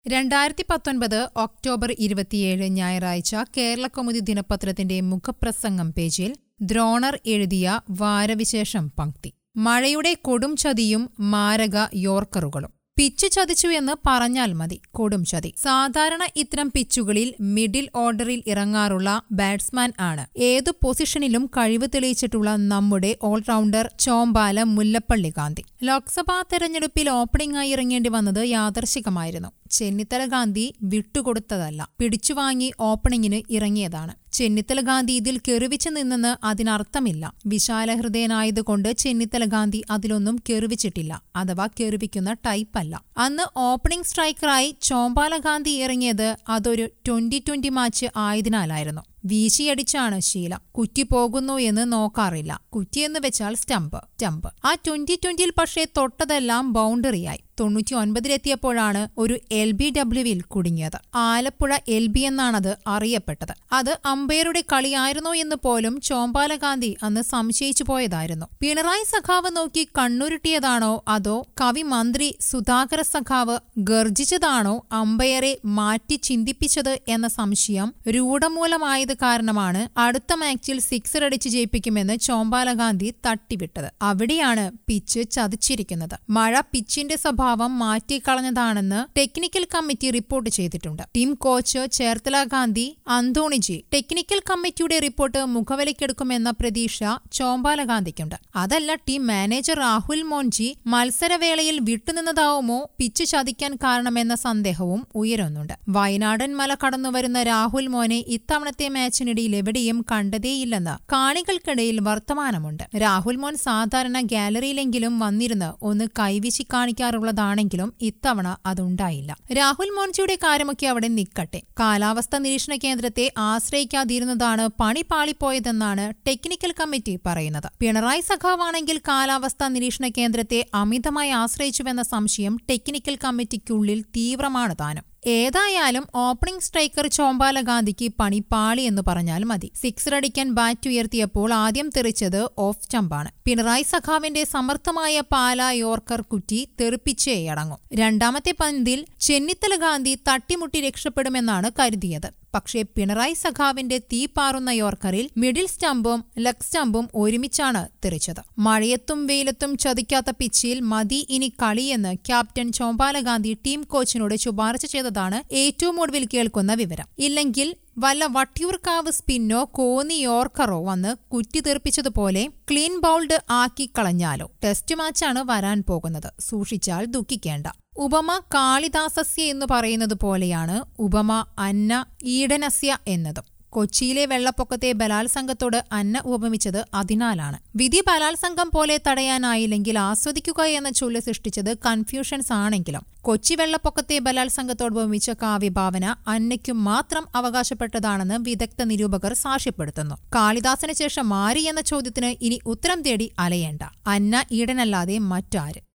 രണ്ടായിരത്തി പത്തൊൻപത് ഒക്ടോബർ ഇരുപത്തിയേഴ് ഞായറാഴ്ച കേരളകൗമുദി ദിനപത്രത്തിന്റെ മുഖപ്രസംഗം പേജിൽ ദ്രോണർ എഴുതിയ വാരവിശേഷം പങ്ക്തി മഴയുടെ കൊടും ചതിയും മാരക യോർക്കറുകളും പിച്ച് ചതിച്ചു എന്ന് പറഞ്ഞാൽ മതി കൊടും ചതി സാധാരണ ഇത്തരം പിച്ചുകളിൽ മിഡിൽ ഓർഡറിൽ ഇറങ്ങാറുള്ള ബാറ്റ്സ്മാൻ ആണ് ഏതു പൊസിഷനിലും കഴിവ് തെളിയിച്ചിട്ടുള്ള നമ്മുടെ ഓൾറൗണ്ടർ ചോമ്പാല മുല്ലപ്പള്ളി ഗാന്ധി ലോക്സഭാ തെരഞ്ഞെടുപ്പിൽ ഓപ്പണിംഗായി ഇറങ്ങേണ്ടി വന്നത് യാദർശികമായിരുന്നു ചെന്നിത്തല ഗാന്ധി വിട്ടുകൊടുത്തതല്ല പിടിച്ചുവാങ്ങി ഓപ്പണിംഗിന് ഇറങ്ങിയതാണ് ചെന്നിത്തല ഗാന്ധി ഇതിൽ കെറുവിച്ചു നിന്നെന്ന് അതിനർത്ഥമില്ല വിശാലഹൃദയനായതുകൊണ്ട് ചെന്നിത്തല ഗാന്ധി അതിലൊന്നും കെറുവിച്ചിട്ടില്ല അഥവാ കെറുവിക്കുന്ന ടൈപ്പല്ല അന്ന് ഓപ്പണിംഗ് സ്ട്രൈക്കറായി ചോമ്പാല ഗാന്ധി ഇറങ്ങിയത് അതൊരു ട്വന്റി ട്വന്റി മാച്ച് ആയതിനാലായിരുന്നു വീശിയടിച്ചാണ് ശീലം കുറ്റി പോകുന്നു എന്ന് നോക്കാറില്ല കുറ്റിയെന്ന് വെച്ചാൽ സ്റ്റംപ് സ്റ്റംപ് ആ ട്വന്റി ട്വന്റിയിൽ പക്ഷേ തൊട്ടതെല്ലാം ബൗണ്ടറിയായി തൊണ്ണൂറ്റി ഒൻപതിലെത്തിയപ്പോഴാണ് ഒരു എൽ ബി ഡബ്ല്യുവിൽ കുടുങ്ങിയത് ആലപ്പുഴ എൽ ബി എന്നാണത് അറിയപ്പെട്ടത് അത് അമ്പയറുടെ കളിയായിരുന്നോ എന്ന് പോലും ചോമ്പാല ഗാന്ധി അന്ന് സംശയിച്ചു പോയതായിരുന്നു പിണറായി സഖാവ് നോക്കി കണ്ണുരുട്ടിയതാണോ അതോ കവി മന്ത്രി സുധാകര സഖാവ് ഗർജിച്ചതാണോ അമ്പയറെ മാറ്റി ചിന്തിപ്പിച്ചത് എന്ന സംശയം രൂഢമൂലമായത് കാരണമാണ് അടുത്ത മാച്ചിൽ സിക്സർ അടിച്ച് ജയിപ്പിക്കുമെന്ന് ചോമ്പാല ഗാന്ധി തട്ടിവിട്ടത് അവിടെയാണ് പിച്ച് ചതിച്ചിരിക്കുന്നത് മഴ പിച്ചിന്റെ സ്വഭാവം മാറ്റിക്കളഞ്ഞതാണെന്ന് ടെക്നിക്കൽ കമ്മിറ്റി റിപ്പോർട്ട് ചെയ്തിട്ടുണ്ട് ടീം കോച്ച് ചേർത്തല ഗാന്ധി അന്തോണിജി ടെക്നിക്കൽ കമ്മിറ്റിയുടെ റിപ്പോർട്ട് മുഖവിലക്കെടുക്കുമെന്ന പ്രതീക്ഷ ചോമ്പാല ഗാന്ധിക്കുണ്ട് അതല്ല ടീം മാനേജർ രാഹുൽ മോൻജി മത്സരവേളയിൽ വിട്ടുനിന്നതാവുമോ പിച്ച് ചതിക്കാൻ കാരണമെന്ന സന്ദേഹവും ഉയരുന്നുണ്ട് വയനാടൻ മല കടന്നുവരുന്ന രാഹുൽ മോനെ ഇത്തവണത്തെ മാച്ചിനിടയിൽ എവിടെയും കണ്ടതേയില്ലെന്ന് കാണികൾക്കിടയിൽ വർത്തമാനമുണ്ട് രാഹുൽ മോൻ സാധാരണ ഗാലറിയിലെങ്കിലും വന്നിരുന്ന് ഒന്ന് കൈവീശി കാണിക്കാറുള്ളതാണെങ്കിലും ഇത്തവണ അതുണ്ടായില്ല രാഹുൽ മോൻജിയുടെ കാര്യമൊക്കെ അവിടെ നിൽക്കട്ടെ കാലാവസ്ഥ നിരീക്ഷണ കേന്ദ്രത്തെ ആശ്രയിക്കാതിരുന്നതാണ് പണി പാളിപ്പോയതെന്നാണ് ടെക്നിക്കൽ കമ്മിറ്റി പറയുന്നത് പിണറായി സഖാവാണെങ്കിൽ കാലാവസ്ഥാ നിരീക്ഷണ കേന്ദ്രത്തെ അമിതമായി ആശ്രയിച്ചുവെന്ന സംശയം ടെക്നിക്കൽ കമ്മിറ്റിക്കുള്ളിൽ തീവ്രമാണ് താനും ഏതായാലും ഓപ്പണിംഗ് സ്ട്രൈക്കർ ചോമ്പാല ഗാന്ധിക്ക് പണി പാളി എന്ന് പറഞ്ഞാൽ മതി സിക്സർ അടിക്കാൻ ബാറ്റ് ഉയർത്തിയപ്പോൾ ആദ്യം തെറിച്ചത് ഓഫ് സ്റ്റംപാണ് പിണറായി സഖാവിന്റെ സമർത്ഥമായ പാല യോർക്കർ കുറ്റി തെറിപ്പിച്ചേ അടങ്ങും രണ്ടാമത്തെ പന്തിൽ ചെന്നിത്തല ഗാന്ധി തട്ടിമുട്ടി രക്ഷപ്പെടുമെന്നാണ് കരുതിയത് പക്ഷേ പിണറായി സഖാവിന്റെ തീ പാറുന്ന യോർക്കറിൽ മിഡിൽ സ്റ്റംപും ലെഗ് സ്റ്റംപും ഒരുമിച്ചാണ് തെറിച്ചത് മഴയത്തും വെയിലത്തും ചതിക്കാത്ത പിച്ചിൽ മതി ഇനി കളിയെന്ന് ക്യാപ്റ്റൻ ചോമ്പാല ഗാന്ധി ടീം കോച്ചിനോട് ശുപാർശ ചെയ്തതാണ് ഏറ്റവും ഒടുവിൽ കേൾക്കുന്ന വിവരം ഇല്ലെങ്കിൽ വല്ല വട്ടിയൂർക്കാവ് സ്പിന്നോ കോന്നി യോർക്കറോ വന്ന് കുറ്റി തെറിപ്പിച്ചതുപോലെ ക്ലീൻ ബൗൾഡ് ആക്കി കളഞ്ഞാലോ ടെസ്റ്റ് മാച്ചാണ് വരാൻ പോകുന്നത് സൂക്ഷിച്ചാൽ ദുഃഖിക്കേണ്ട ഉപമ കാളിദാസസ്യ എന്ന് പറയുന്നത് പോലെയാണ് ഉപമ അന്ന ഈഡനസ്യ എന്നതും കൊച്ചിയിലെ വെള്ളപ്പൊക്കത്തെ ബലാത്സംഗത്തോട് അന്ന ഉപമിച്ചത് അതിനാലാണ് വിധി ബലാത്സംഗം പോലെ തടയാനായില്ലെങ്കിൽ ആസ്വദിക്കുക എന്ന ചൊല്ല് സൃഷ്ടിച്ചത് കൺഫ്യൂഷൻസ് ആണെങ്കിലും കൊച്ചി വെള്ളപ്പൊക്കത്തെ ബലാത്സംഗത്തോട് ഉപമിച്ച കാവ്യഭാവന അന്നയ്ക്കും മാത്രം അവകാശപ്പെട്ടതാണെന്ന് വിദഗ്ധ നിരൂപകർ സാക്ഷ്യപ്പെടുത്തുന്നു കാളിദാസന് ശേഷം ആരി എന്ന ചോദ്യത്തിന് ഇനി ഉത്തരം തേടി അലയേണ്ട അന്ന ഈടനല്ലാതെ മറ്റാര്